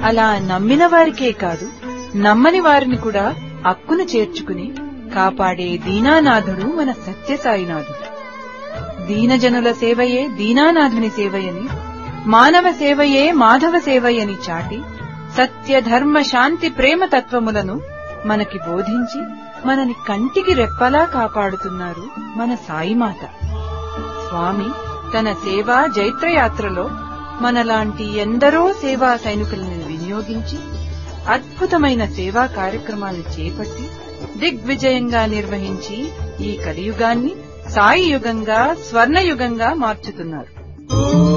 అలా నమ్మిన వారికే కాదు నమ్మని వారిని కూడా అక్కున చేర్చుకుని కాపాడే దీనానాథుడు మన సత్యసాయినాథుడు దీనజనుల సేవయే దీనానాథుని సేవయని మానవ సేవయే మాధవ సేవయని చాటి సత్య ధర్మ శాంతి ప్రేమ తత్వములను మనకి బోధించి మనని కంటికి రెప్పలా కాపాడుతున్నారు మన సాయిమాత స్వామి తన సేవా జైత్రయాత్రలో మనలాంటి ఎందరో సేవా సైనికులను వినియోగించి అద్భుతమైన సేవా కార్యక్రమాలు చేపట్టి దిగ్విజయంగా నిర్వహించి ఈ కలియుగాన్ని సాయి యుగంగా స్వర్ణయుగంగా మార్చుతున్నారు